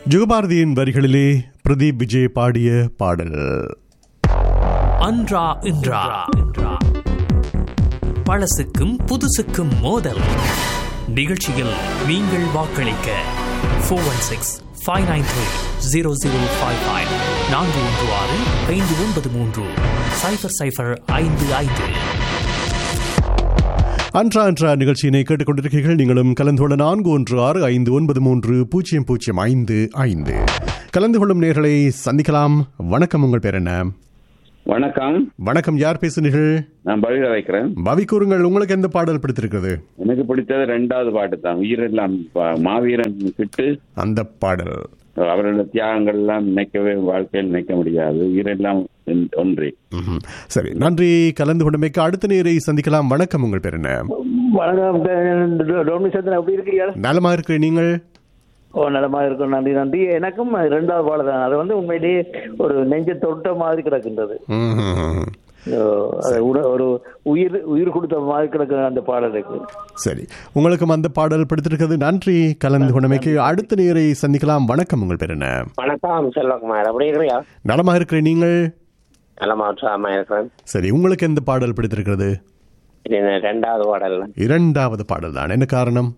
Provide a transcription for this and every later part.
ஜுகபாரதியின் வரிகளிலே பிரதீப் விஜய் பாடிய பாடல் அன்றா இன்றா பழசுக்கும் புதுசுக்கும் மோதல் நிகழ்ச்சியில் நீங்கள் வாக்களிக்க four one six five nine three zero zero five five நான்கு ஒன்று ஆறு ஐந்து ஒன்பது மூன்று சைஃபர் சைஃபர் ஐந்து ஐந்து அன்றா அன்றா நிகழ்ச்சியினை கேட்டுக்கொண்டிருக்கிறீர்கள் நீங்களும் கலந்து கொள்ள நான்கு ஒன்று ஆறு ஐந்து ஒன்பது மூன்று பூஜ்ஜியம் பூஜ்ஜியம் ஐந்து ஐந்து கலந்து கொள்ளும் நேர்களை சந்திக்கலாம் வணக்கம் உங்கள் பேர் என்ன வணக்கம் வணக்கம் யார் பேசுனீர்கள் நான் பவிர வைக்கிறேன் பவி கூறுங்கள் உங்களுக்கு எந்த பாடல் பிடித்திருக்கிறது எனக்கு பிடித்தது ரெண்டாவது பாட்டு தான் உயிரெல்லாம் பா- மாவீரன் விட்டு அந்த பாடல் அவரோட தியாகங்கள் எல்லாம் நினைக்கவே வாழ்க்கையில் நினைக்க முடியாது உயிரெல்லாம் ஒன்- ஒன்றே ம்ஹும். சரி நன்றி கலந்து கொண்டமைக்கு அடுத்த நேரை சந்திக்கலாம் வணக்கம் உங்கள் பேர் என்ன வணக்கம் ட- டோமி சந்திரன் எப்படி இருக்கிறீர்கள் நலமா இருக்கிற நீங்கள் ஓ நலமா இருக்கும் நன்றி நன்றி எனக்கும் ரெண்டாவது பாடல் தான் அது வந்து உண்மையிலேயே ஒரு நெஞ்ச தொட்ட மாதிரி கிடக்கின்றது ம்ஹும். ஓ, அது உட- ஒரு உயிர் உயிர் கொடுத்த மாதிரி கிடக்குற அந்த பாடலுக்கு சரி உங்களுக்கும் அந்த பாடல் பிடித்திருக்கிறது நன்றி கலந்து கொண்டமைக்கு அடுத்த நேரை சந்திக்கலாம் வணக்கம் உங்கள் பேர் என்ன வணக்கம் செல்வகுமார் எப்படி இருக்கிறியா நலமா இருக்கிற நீங்கள் நல்ல உற்சாகமா இருக்கிறேன் சரி உங்களுக்கு எந்த பாடல் பிடித்திருக்கிறது இது இந்த ரெண்டாவது பாடல் இரண்டாவது பாடல் தான் என்ன காரணம்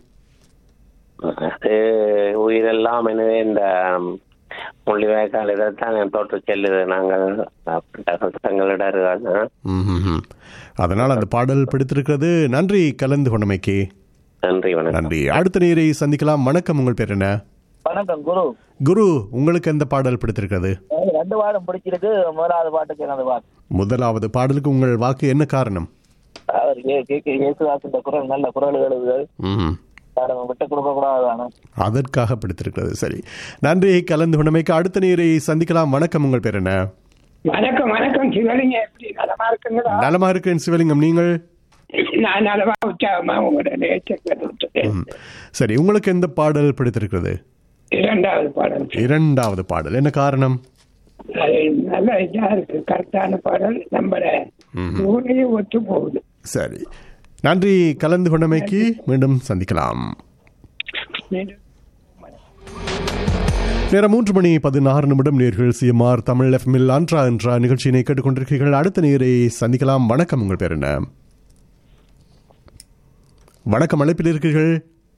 அது உயிரெல்லாம் எனவே இந்த மொழிவேக்கால் இதைத்தான் தொட்டு செல்லுது நாங்கள் தங்களிடம் ம்ஹும்ஹும். அதனால் அந்த பாடல் பிடித்திருக்கிறது நன்றி கலந்து கொண்டமைக்கு நன்றி வணக்கம் நன்றி அடுத்த நேரை சந்திக்கலாம் வணக்கம் உங்கள் பேர் என்ன வணக்கம் குரு குரு உங்களுக்கு எந்த பாடல் பிடித்திருக்கிறது எனக்கு ரெண்டு பாடம் பிடிச்சிருக்கு முதலாவது பாட்டுக்கு எனது பாட்டு முதலாவது பாடலுக்கு உங்கள் வாக்கு என்ன காரணம் அவர் கே கே இயேசுதாஸ் இந்த குரல் நல்ல குரல் எழுதுகள் ம்ஹும். பாடம் விட்டு கொடுக்க கூடாது அதற்காக பிடித்திருக்கிறது சரி நன்றி கலந்து கொண்டமைக்கு அடுத்த நேரை சந்திக்கலாம் வணக்கம் உங்கள் பேர் என்ன வணக்கம் வணக்கம் சிவலிங்க எப்படி நலமா இருக்குங்களா நலமா இருக்கிறேன் சிவலிங்கம் நீங்கள் நான் நலமா உற்சாகமா உங்களோட நேச்சர் ம். சரி உங்களுக்கு எந்த பாடல் பிடித்திருக்கிறது இரண்டாவது பாடல் இரண்டாவது பாடல் என்ன காரணம் அது நல்ல இதா இருக்கு கரெக்டான பாடல் நம்மள ஊரையும் ஒத்து போகுது சரி நன்றி கலந்து கொண்டமைக்கு மீண்டும் சந்திக்கலாம் நேரம் மூன்று மணி பதினாறு நிமிடம் நேர்கள் சிஎம்ஆர் தமிழ் எஃப்எம்மில் அன்றா என்ற நிகழ்ச்சியினை கேட்டுக்கொண்டிருக்கிறீர்கள் அடுத்த நேரை சந்திக்கலாம் வணக்கம் உங்கள் பேர் என்ன வணக்கம் அழைப்பில் இருக்கிறீர்கள்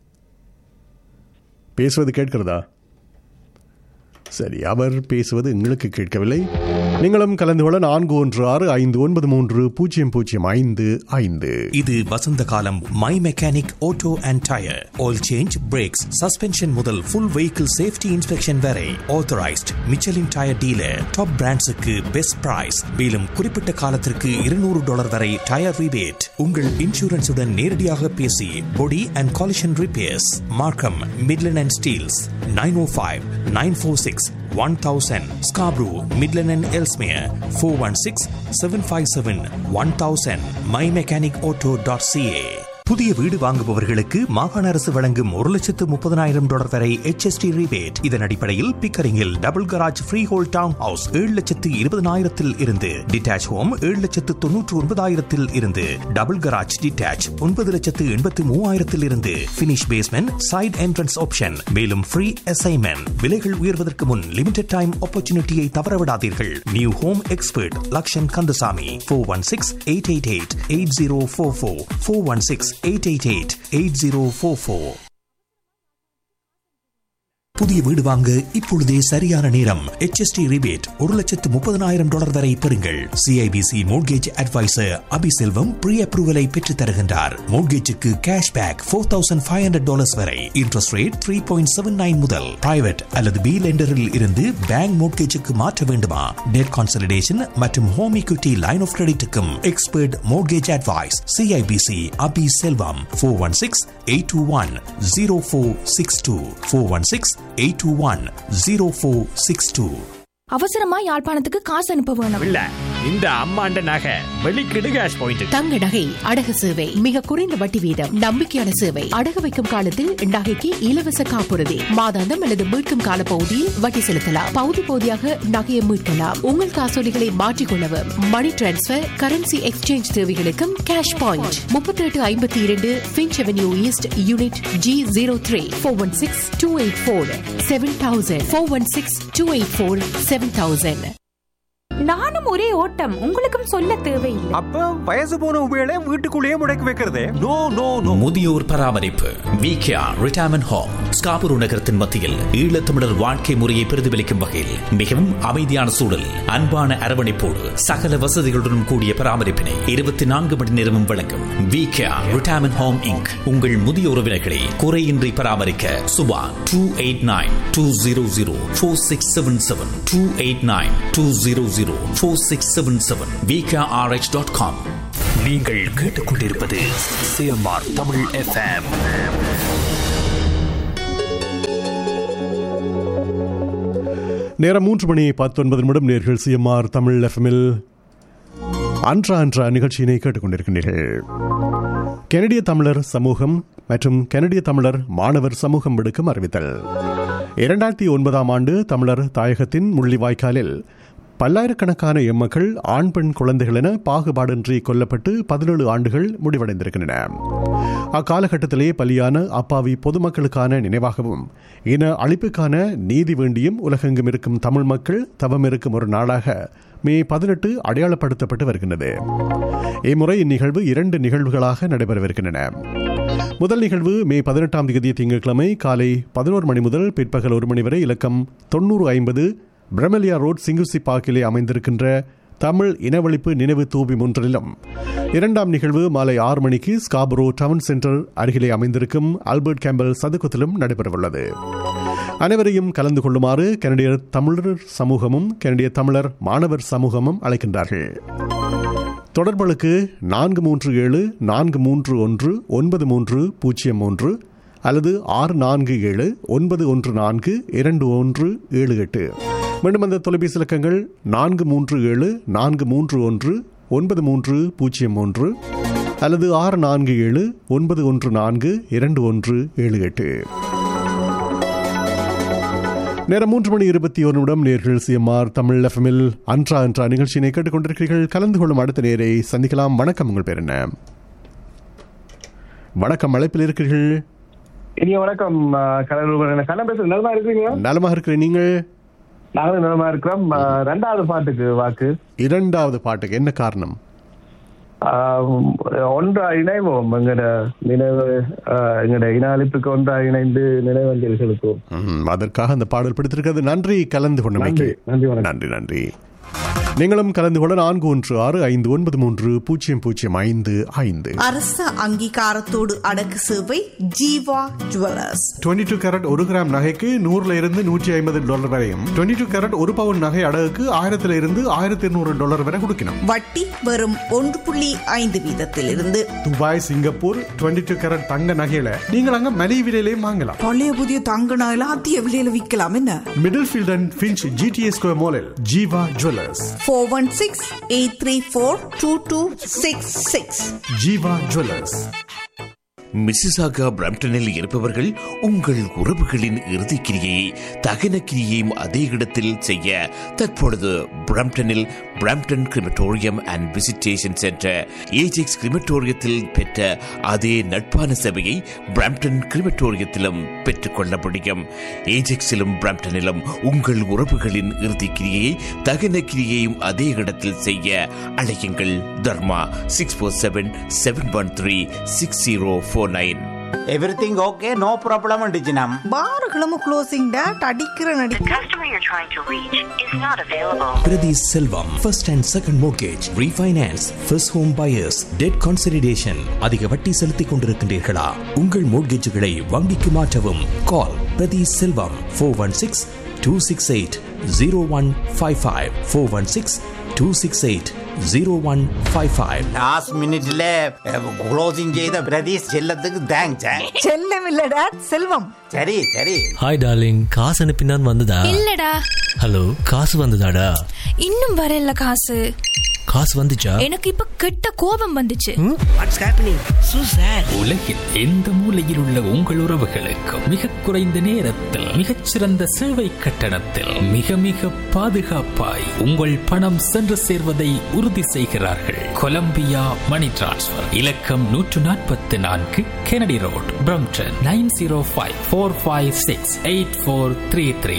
பேசுவது கேட்கிறதா சரி அவர் பேசுவது எங்களுக்கு கேட்கவில்லை நீங்களும் கலந்து கொள்ள நான்கு ஒன்று ஆறு ஐந்து ஒன்பது மூன்று பூஜ்ஜியம் பூஜ்ஜியம் ஐந்து ஐந்து இது வசந்த காலம் my mechanic auto and tyre oil change brakes suspension முதல் ஃபுல் வெஹிக்கிள் சேஃப்டி இன்ஸ்பெக்ஷன் வரை authorised Michelin tyre dealer top பிராண்ட்ஸுக்கு பெஸ்ட் பிரைஸ் மேலும் குறிப்பிட்ட காலத்திற்கு இருநூறு டாலர் வரை டயர் ரிபேட் உங்கள் இன்சூரன்ஸுடன் நேரடியாக பேசி body and collision repairs Markham Midland and Steeles nine O five nine four six one thousand Scarborough Midland and Ellesmere four one six seven five seven one thousand my mechanic auto dot CA புதிய வீடு வாங்குபவர்களுக்கு மாகாண அரசு வழங்கும் ஒரு லட்சத்து முப்பதனாயிரம் dollar வரை HST ரிபேட் இதன் அடிப்படையில் பிக்கரிங்கில் double garage freehold townhouse ஏழு லட்சத்து இருபதனாயிரத்தில் இருந்து டிட்டாச் ஹோம் ஏழு லட்சத்து தொன்னூற்று ஒன்பதாயிரத்தில் இருந்து டபுள் கராஜ் டிட்டாச் ஒன்பது லட்சத்து எண்பத்து மூவாயிரத்தில் இருந்து finish basement side entrance option மேலும் ஃப்ரீ அசைன்மெண்ட் விலைகள் உயர்வதற்கு முன் லிமிடெட் டைம் ஆப்பர்ச்சுனிட்டியை தவறவிடாதீர்கள் new home expert Lakshan Kandasamy four one six eight eight eight eight zero four four four one six eight eight eight eight zero four four புதிய வீடு வாங்க இப்பொழுதே சரியான நேரம் HST ரிபேட் ஒரு லட்சத்து முப்பதனாயிரம் டாலர் வரை பெறுங்கள் சிஐபிசி மோட்கேஜ் அட்வைசர் அபிசெல்வம் ப்ரீ அப்ரூவலை பெற்றுத் தருகின்றார் மோட்கேஜுக்கு cash back four thousand five hundred dollars வரை interest rate three point seven nine முதல் பிரைவேட் அல்லது பி லெண்டரில் இருந்து பேங்க் மோட்கேஜுக்கு மாற்ற வேண்டுமா டெட் கான்சல்டேஷன் மற்றும் ஹோம் equity லைன் ஆஃப் கிரெடிட்டுக்கும் expert mortgage advice CIBC Abi Selvam four one six eight two one zero four six two four one six eight two one zero four six two அவசரமா யாழ்ப்பாணத்துக்கு காசு அனுப்ப வேணும் இல்ல இந்த அம்மாண்ட நகை வெளிக்கிடு கேஷ் பாயிண்ட் தங்க நகை அடகு சேவை மிக குறைந்த வட்டி வீதம் நம்பிக்கையான சேவை அடகு வைக்கும் காலத்தில் நகைக்கு இலவச காப்புறுதி மாதாந்தம் அல்லது மீட்கும் கால பகுதியில் வட்டி செலுத்தலாம் பகுதி பகுதியாக நகையை மீட்கலாம் உங்கள் காசோலிகளை மாற்றிக்கொள்ளவும் மணி டிரான்ஸ்பர் கரன்சி எக்ஸ்சேஞ்ச் தேவைகளுக்கும் கேஷ் பாயிண்ட் முப்பத்தி எட்டு ஐம்பத்தி இரண்டு Finch Avenue East unit G zero three four one six two eight four seven thousand four one six two eight four seven thousand நானும் ஒரே ஓட்டம் உங்களுக்கும் சொல்ல தேவையில்லை அப்ப வயசு போன உபயோக வீட்டுக்குள்ளேயே முடக்கி வைக்கிறதே நோ நோ நோ முதியோர் பராமரிப்பு விகேஆர் ரிட்டையர்மெண்ட் ஹோம் ஸ்காபுரு நகரத்தின் மத்தியில் ஈழத்தமிழர் வாழ்க்கை முறையை பிரதிபலிக்கும் வகையில் மிகவும் அமைதியான சூழல் அன்பான அரவணைப்போடு சகல வசதிகளுடன் கூடிய பராமரிப்பினை இருபத்தி நான்கு மணி நேரமும் வழங்கும் விகேஆர் ரிட்டையர்மெண்ட் ஹோம் இங்க் உங்கள் முதிய உறவினர்களை குறையின்றி பராமரிக்க Suba two eight nine two zero zero four six seven seven two eight nine two zero zero four six seven seven VKRH dot com நீங்கள் கேட்டுக்கொண்டிருப்பது சிஎம்ஆர் தமிழ் எஃப்எம் நேரம் மூன்று மணி பத்தொன்பது நிமிடம் நேர்கள் சிஎம்ஆர் தமிழ் எஃப்எம்மில் அன்றா அன்றா நிகழ்ச்சியினை கேட்டுக்கொண்டிருக்கின்றீர்கள் கெனடிய தமிழர் சமூகம் மற்றும் கெனடிய தமிழர் மாணவர் சமூகம் விடுக்கும் அறிவித்தல் இரண்டாயிரத்தி ஒன்பதாம் ஆண்டு தமிழர் தாயகத்தின் முள்ளிவாய்க்காலில் பல்லாயிரக்கணக்கான எம்மக்கள் ஆண் பெண் குழந்தைகள் என பாகுபாடின்றி கொல்லப்பட்டு பதினேழு ஆண்டுகள் முடிவடைந்திருக்கின்றன அக்காலகட்டத்திலே பலியான அப்பாவி பொதுமக்களுக்கான நினைவாகவும் இன அழிப்புக்கான நீதி வேண்டியும் உலகெங்கும் இருக்கும் தமிழ் மக்கள் தவம் இருக்கும் ஒரு நாளாக மே பதினெட்டு அடையாளப்படுத்தப்பட்டு வருகின்றது இம்முறை இந்நிகழ்வு இரண்டு நிகழ்வுகளாக நடைபெறவிருக்கின்றன முதல் நிகழ்வு மே பதினெட்டாம் தேதி திங்கட்கிழமை காலை பதினோரு மணி முதல் பிற்பகல் ஒரு மணி வரை இலக்கம் தொண்ணூறு ஐம்பது பிரமலியா ரோட் சிங்குசி பார்க்கிலே அமைந்திருக்கின்ற தமிழ் இனவழிப்பு நினைவு தூபி ஒன்றிலும் இரண்டாம் நிகழ்வு மாலை ஆறு மணிக்கு ஸ்காபரோ டவுன் சென்டர் அருகிலே அமைந்திருக்கும் ஆல்பர்ட் கேம்பல் சதுக்கத்திலும் நடைபெறவுள்ளது அனைவரையும் கலந்து கொள்ளுமாறு கனடிய தமிழர் சமூகமும் கனடிய தமிழர் மாணவர் சமூகமும் அழைக்கின்றார்கள் தொடர்புகளுக்கு நான்கு மூன்று ஏழு நான்கு மூன்று ஒன்று ஒன்பது மூன்று பூஜ்ஜியம் மூன்று அல்லது ஆறு நான்கு ஏழு ஒன்பது ஒன்று நான்கு இரண்டு ஒன்று ஏழு எட்டு மீண்டும் அந்த தொலைபேசி இலக்கங்கள் நான்கு மூன்று ஏழு நான்கு மூன்று ஒன்று ஒன்பது மூன்று பூஜ்ஜியம் மூன்று அல்லது ஆறு நான்கு ஏழு ஒன்பது ஒன்று நான்கு இரண்டு ஒன்று ஏழு எட்டு நேரம் மூன்று மணி இருபத்தி ஒரு நிமிடம் நேர்கள் சிஎம்ஆர் தமிழ் எஃப்எம்மில் அன்றா அன்றா நிகழ்ச்சியினை கேட்டுக்கொண்டிருக்கிறீர்கள் கலந்து கொள்ளும் அடுத்த நேரை சந்திக்கலாம் வணக்கம் உங்கள் பேர் என்ன வணக்கம் அழைப்பில் இருக்கிறீர்கள் இனிய வணக்கம் கலர் கண்ணன் பேச நலமா இருக்கீங்க நலமாக இருக்கிறேன் நீங்கள் நாங்களும் நலமா இருக்கிறோம் ஆஹ் ரெண்டாவது பாட்டுக்கு வாக்கு இரண்டாவது பாட்டுக்கு என்ன காரணம் ஆஹ் ஒன்றா இணைவோம் எங்கட நினைவு ஆஹ் எங்கட இன அழிப்புக்கு ஒன்றா இணைந்து நினைவஞ்சலி செலுத்துவோம் ம், அதற்காக அந்த பாடல் பிடித்திருக்கிறது நன்றி கலந்து கொண்டமைக்கு நன்றி, நன்றி, வணக்கம். நன்றி நன்றி நீங்களும் கலந்து கொள்ள நான்கு ஒன்று ஆறு ஐந்து ஒன்பது மூன்று பூஜ்ஜியம் பூஜ்ஜியம் ஐந்து ஐந்து அரச அங்கீகாரத்தோடு அடக்கு சேவை ஜீவா ஜுவல்லர்ஸ் 22 டூ கேரட் ஒரு கிராம் நகைக்கு நூறுல இருந்து நூற்றி ஐம்பது டாலர் வரையும் 22 டூ கேரட் ஒரு பவுன் நகை அடகுக்கு ஆயிரத்துல இருந்து ஆயிரத்தி இருநூறு டாலர் வரை கொடுக்கணும் வட்டி வெறும் ஒன்று புள்ளி ஐந்து வீதத்திலிருந்து துபாய் சிங்கப்பூர் 22 டூ கேரட் தங்க நகையில நீங்கள் அங்க மலிவு விலையிலையும் வாங்கலாம் பழைய புதிய தங்க நகையில அதிக விலையில விற்கலாம் என்ன Middlefield and Finch GTS square மாலில் Jeeva jewellers four one six eight three four two two six six Jeeva jewellers Mississauga பிரம்டனில் இருப்பவர்கள் உங்கள் உறவுகளின் இறுதிக் கிரியை தகன கிரியையும் அதே இடத்தில் செய்ய தற்பொழுது பிரம்டனில் Brampton crematorium and visitation centre Ajax கிரிமட்டோரியத்தில் பெற்ற அதே நட்பான சேவையை பிரம்டன் கிரிமட்டோரியத்திலும் பெற்றுக்கொள்ள முடியும் ஏஜெக்ஸிலும் பிரம்டனிலும் உங்கள் உறவுகளின் இறுதிக் கிரியையை தகன கிரியையும் அதே இடத்தில் செய்ய அழையுங்கள் Dharma six four seven seven one three six zero four nine everything okay no problem டிஜினம் பாருகளும் க்ளோசிங் டேட் அடிக்கிற நடி Priti Selvam, first and second mortgage, refinance, first home buyers, debt consolidation. அதிக வட்டி செலுத்திக் கொண்டிருக்கின்றீர்களா உங்கள் மோட்கேஜுகளை வங்கிக்கு மாற்றவும் call Prathi Selvam four one six two six eight zero one five five four one six two six eight zero one five five last மினிட்ல closing செய்த பிரதீஷ் செல்லத்துக்கு thanks செல்லம் இல்ல டேட் செல்வம் சரி சரி ஹாய் டார்லிங் காசு அனுப்பினான் வந்ததா இல்லடா ஹலோ காசு வந்ததாடா இன்னும் வரல காசு காசு வந்துச்சா எனக்கு இப்ப கெட்ட கோபம் வந்துச்சு உலகில் எந்த மூலையில் உள்ள உங்கள் உறவுகளுக்கு மிக குறைந்த நேரத்தில் மிகச்சிறந்த சேவை கட்டணத்தில் மிக மிக பாதுகாப்பாய் உங்கள் பணம் சென்று சேர்வதை உறுதி செய்கிறார்கள் கொலம்பியா மணி டிரான்ஸ்ஃபர் இலக்கம் நூற்று நாற்பத்தி நான்கு Kennedy Road Brampton nine zero five four five six eight four three three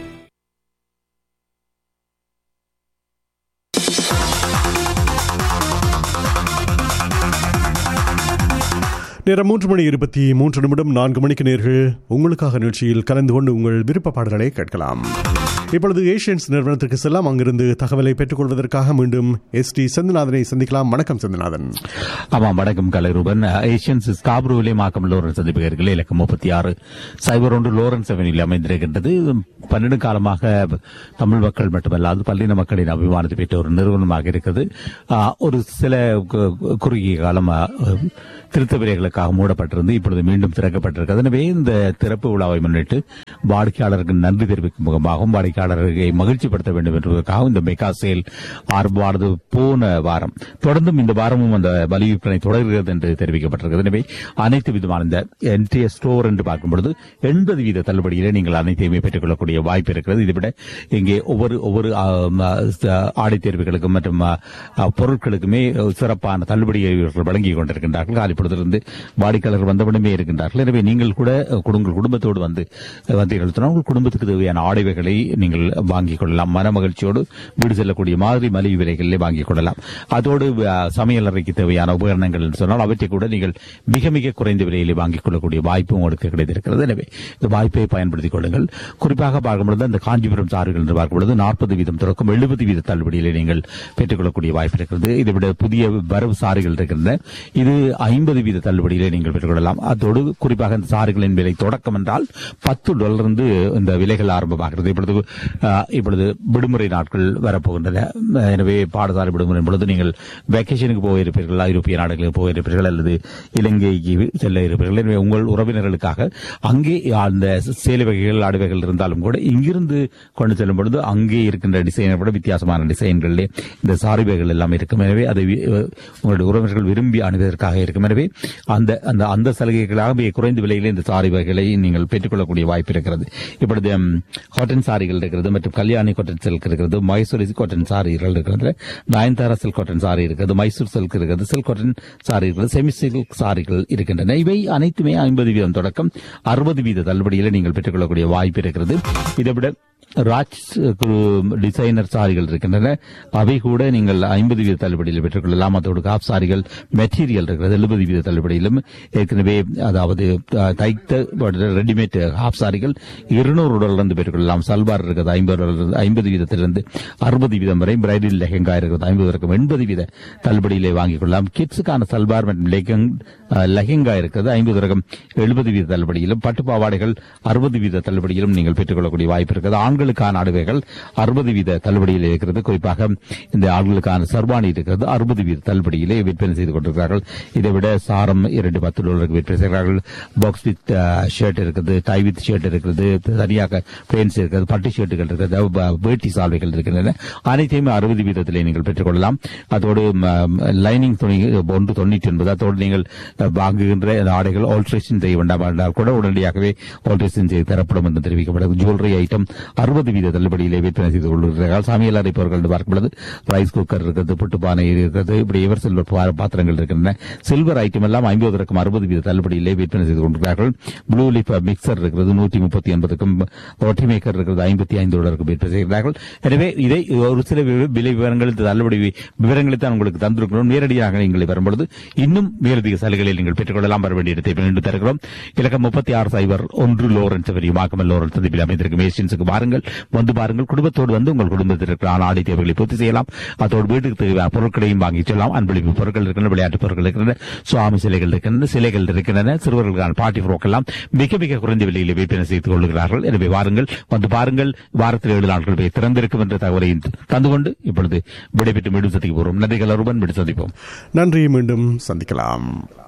நேரம் மூன்று மணி இருபத்தி மூன்று நிமிடம் நான்கு மணிக்கு நேர்கள் உங்களுக்காக நிகழ்ச்சியில் கலந்து கொண்டு உங்கள் விருப்ப பாடல்களை கேட்கலாம் இப்பொழுது ஏஷியன்ஸ் நிறுவனத்திற்கு செல்லாம் அங்கிருந்து தகவலை பெற்றுக்கொள்வதற்காக மீண்டும் எஸ் டி செந்திநாதனை சந்திக்கலாம் வணக்கம் செந்திநாதன் ஆமாம் வணக்கம் கலைரூபன் ஏஷியன்ஸ் ஸ்காப்ரூவிலே மாக்கம் லோரன்ஸ் சந்திப்புகள் இலக்கம் முப்பத்தி ஆறு சைபர் ஒன்று லோரன்ஸ் அவெனியில் அமைந்திருக்கின்றது பன்னெண்டு காலமாக தமிழ் மக்கள் மட்டுமல்லாது பல்லின மக்களின் அபிமானத்தை பெற்ற ஒரு நிறுவனமாக இருக்கிறது ஆ, ஒரு சில கு- குறுகிய காலம் ஆ, திருத்த பிரிவுகளுக்காக மூடப்பட்டிருந்து இப்பொழுது மீண்டும் திறக்கப்பட்டிருக்கிறது எனவே இந்த திறப்பு விழாவை முன்னிட்டு வாடிக்கையாளருக்கு நன்றி தெரிவிக்கும் முகமாகவும் வாடிக்கையாளர்களை மகிழ்ச்சிப்படுத்த வேண்டும் என்பதற்காகவும் இந்த மெகா சேல் ஆரம்பமானது போன வாரம் தொடர்ந்தும் இந்த வாரமும் அந்த வலி விற்பனை தொடர்கிறது என்று தெரிவிக்கப்பட்டிருக்கிறது எனவே அனைத்து விதமான இந்த என்டிஎஸ் ஸ்டோர் என்று பார்க்கும் பொழுது எண்பது வீத தள்ளுபடியிலே நீங்கள் அனைத்தையுமே பெற்றுக்கொள்ளக்கூடிய வாய்ப்பு இருக்கிறது இதைவிட இங்கே ஒவ்வொரு ஒவ்வொரு ஆம், ச- ஆடை தேர்வுகளுக்கும் மற்றும் ஆ, ஆ, பொருட்களுக்குமே சிறப்பான தள்ளுபடியை இவர்கள் வழங்கிக் கொண்டிருக்கின்றார்கள் காலை பொழுதிலிருந்து வாடிக்கையாளர்கள் வந்தவுடனே இருக்கின்றார்கள் எனவே நீங்கள் கூட அஹ், உங்கள் குடும்பத்தோடு வந்து வந்தீர்கள் சொன்னால் உங்கள் குடும்பத்துக்கு தேவையான ஆடைவைகளை நீங்கள் வாங்கிக் கொள்ளலாம் மன மகிழ்ச்சியோடு வீடு செல்லக்கூடிய மாதிரி மலிவு விலைகளிலே வாங்கிக் கொள்ளலாம் அதோடு அஹ், சமையல் அறைக்கு தேவையான உபகரணங்கள் என்று சொன்னால் அவற்றை கூட நீங்கள் மிக மிக குறைந்த விலையிலே வாங்கிக் கொள்ளக்கூடிய வாய்ப்பு உங்களுக்கு கிடைத்திருக்கிறது எனவே இந்த வாய்ப்பை பயன்படுத்திக் கொள்ளுங்கள் குறிப்பாக பார்க்கும்பொழுது இந்த காஞ்சிபுரம் சாறுகள் என்று பார்க்கும்பொழுது நாற்பது வீதம் தொடக்கம் எழுபது வீத தள்ளுபடியிலே நீங்கள் பெற்றுக்கொள்ளக்கூடிய வாய்ப்பு இருக்கிறது இதை விட புதிய வரவு சாறுகள் இருக்கின்றன இது ஐம்பது வீத தள்ளுபடியிலே நீங்கள் பெற்றுக்கொள்ளலாம் அதோடு குறிப்பாக இந்த சாறுகளின் விலை தொடக்கம் என்றால் பத்து டாலர் இருந்து இந்த விலைகள் ஆரம்பமாகிறது இப்பொழுது அஹ், இப்பொழுது விடுமுறை நாட்கள் வரப்போகின்றன அஹ், எனவே பாடசாலை விடுமுறை பொழுது நீங்கள் வெக்கேஷனுக்கு போக இருப்பீர்கள் ஐரோப்பிய நாடுகளுக்கு போக இருப்பீர்கள் அல்லது இலங்கைக்கு செல்ல இருப்பீர்கள் எனவே உங்கள் உறவினர்களுக்காக அங்கே அந்த சேலை வகைகள் ஆடுவைகள் இருந்தாலும் கூட இங்கிருந்து கொண்டு செல்லும் பொழுது அங்கே இருக்கின்ற டிசைனை விட வித்தியாசமான டிசைன்களிலே இந்த சாரிவைகள் எல்லாம் இருக்கும் எனவே அதை வி- உங்களுடைய உறவினர்கள் விரும்பி அணுவதற்காக இருக்கும் எனவே அந்த அந்த அந்த சலுகைகளாக மிக குறைந்த விலையிலே இந்த சாரி வகைகளை நீங்கள் பெற்றுக்கொள்ளக்கூடிய வாய்ப்பு இருக்கிறது இப்பொழுது ம், காட்டன் சாரிகள் இருக்கிறது மற்றும் கல்யாணி காட்டன் சில்க் இருக்கிறது மைசூர் காட்டன் சாரிகள் இருக்கிறது நயன்தாரா சில்க் காட்டன் சாரி இருக்கிறது மைசூர் சில்க் இருக்கிறது சில்க் காட்டன் சாரி இருக்கிறது செமி சில்க் சாரிகள் இருக்கின்றன இவை அனைத்துமே ஐம்பது வீதம் தொடக்கம் அறுபது வீத தள்ளுபடியில் நீங்கள் பெற்றுக்கொள்ளக்கூடிய வாய்ப்பு இருக்கிறது இதை விட ராஜ் குரு டிசைனர் சாரிகள் இருக்கின்றன அவை கூட நீங்கள் ஐம்பது வீத தள்ளுபடியில் பெற்றுக்கொள்ளலாம் அதோடு காப் சாரிகள் மெட்டீரியல் இருக்கிறது எழுபது வீத தள்ளுபடியிலும் ஏற்கனவே அதாவது அஹ், தைத்த ரெடிமேட் ஹாப் சாரிகள் இருநூறு டாலர் பெற்றுக்கொள்ளலாம் சல்வார் இருக்கிறது ஐம்பது டாலர் ஐம்பது வீதத்திலிருந்து அறுபது வீதம் வரை பிரைடல் லெஹெங்கா இருக்கிறது ஐம்பது வரைக்கும் எண்பது வீத தள்ளுபடியிலே வாங்கிக் கொள்ளலாம் கிட்ஸுக்கான சல்வார் மற்றும் லெஹெங் அஹ், லெஹெங்கா இருக்கிறது ஐம்பது வரைக்கும் எழுபது வீத தள்ளுபடியிலும் பட்டு பாவாடைகள் அறுபது வீத தள்ளுபடியிலும் நீங்கள் பெற்றுக்கொள்ளக்கூடிய வாய்ப்பு இருக்கிறது ஆண்களுக்கான ஆடுவைகள் அறுபது வீத தள்ளுபடியில் இருக்கிறது குறிப்பாக இந்த ஆண்களுக்கான சர்வாணி இருக்கிறது அறுபது வீத தள்ளுபடியிலே விற்பனை செய்து கொண்டிருக்கிறார்கள் இதை விட சாரம் இரண்டு பத்து டாலருக்கு விற்பனை செய்கிறார்கள் பாக்ஸ் வித் ஷர்ட் இருக்குது டை வித் ஷர்ட் இருக்கிறது தனியாக பேன்ஸ் இருக்கிறது பட்டு ஷர்ட்டுகள் இருக்கிறது ப- வேட்டி சால்வைகள் இருக்கின்றன அனைத்தையுமே அறுபது வீதத்திலே நீங்கள் பெற்றுக்கொள்ளலாம் அதோடு லைனிங் துணி ஒன்று தொண்ணூற்றி ஒன்பது அதோடு நீங்கள் அஹ், வாங்குகின்ற இந்த ஆடைகள் ஆல்ட்ரேஷன் செய்ய வேண்டாம் என்றால் கூட உடனடியாகவே ஆல்ட்ரேஷன் செய்து தரப்படும் என்று தெரிவிக்கப்படுகிறது ஜுவல்லரி ஐட்டம் அறுபது வீத தள்ளுபடியிலே விற்பனை செய்து கொள்கிறார்கள் சமையல் அறைப்பவர்கள் என்று பார்க்கும்பொழுது ரைஸ் குக்கர் இருக்கிறது புட்டுப்பானை இருக்கிறது இப்படி எவர் சில்வர் பா- பாத்திரங்கள் இருக்கின்றன சில்வர் ஐட்டம் எல்லாம் ஐம்பதற்கும் அறுபது வீத தள்ளுபடியிலே விற்பனை செய்து கொண்டிருக்கிறார்கள் ப்ளூ லீஃப் மிக்சர் இருக்கிறது நூற்றி முப்பத்தி ஒன்பதுக்கும் ஒட்டி மேக்கர் இருக்கிறது ஐம்பத்தி ஐந்து டாலருக்கு விற்பனை செய்கிறார்கள் எனவே இதை ஒரு சில வி- விலை விவரங்கள் இந்த தள்ளுபடி வி- விவரங்களை தான் உங்களுக்கு தந்திருக்கிறோம் நேரடியாக நீங்கள் வரும்பொழுது இன்னும் மேலதிக சலுகைகளை நீங்கள் பெற்றுக்கொள்ளலாம் வர வேண்டிய இடத்தை மீண்டும் தருகிறோம் இலக்கம் முப்பத்தி ஆறு சைபர் ஒன்று லோரன்ஸ் அவரி மாக்கமல் லோரன்ஸ் சந்திப்பில் அமைந்திருக்கும் ஏசியன்ஸுக்கு வாருங்கள் வந்து பாருங்கள் குடும்பத்தோடு வந்து உங்கள் குடும்பத்தில் இருக்கிற ஆடை தேவைகளை பூர்த்தி செய்யலாம் அதோடு வீட்டுக்கு தேவையான பொருட்களையும் வாங்கிச் செல்லலாம் அன்பளிப்பு பொருட்கள் இருக்கின்றன விளையாட்டு பொருட்கள் இருக்கின்றன சுவாமி சிலைகள் இருக்கின்றன சிலைகள் இருக்கின்றன சிறுவர்களுக்கான பாட்டி ஃப்ரோக் எல்லாம் மிக மிக குறைந்த விலையில் விற்பனை செய்து கொள்கிறார்கள் எனவே வாருங்கள் வந்து பாருங்கள் வாரத்தில் ஏழு நாட்கள் போய் திறந்திருக்கும் என்ற தகவலை தந்து கொண்டு இப்பொழுது விடைபெற்று மீண்டும் சந்திக்க போகிறோம் நன்றிகள் அருவன் மீண்டும் சந்திப்போம் நன்றி மீண்டும் சந்திக்கலாம்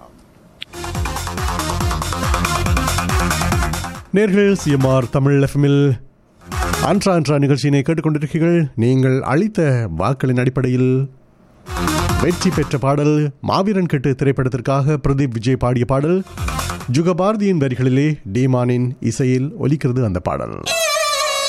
நேர்கள் சிஎம்ஆர் தமிழ் எஃப்எம்மில் அன்றா அன்றா நிகழ்ச்சியினை கேட்டுக்கொண்டிருக்கிறீர்கள் நீங்கள் அளித்த வாக்களின் அடிப்படையில் வெற்றி பெற்ற பாடல் மாவீரன் கெட்டு திரைப்படத்திற்காக பிரதீப் விஜய் பாடிய பாடல் ஜுகபாரதியின் வரிகளிலே டீமானின் இசையில் ஒலிக்கிறது அந்த பாடல்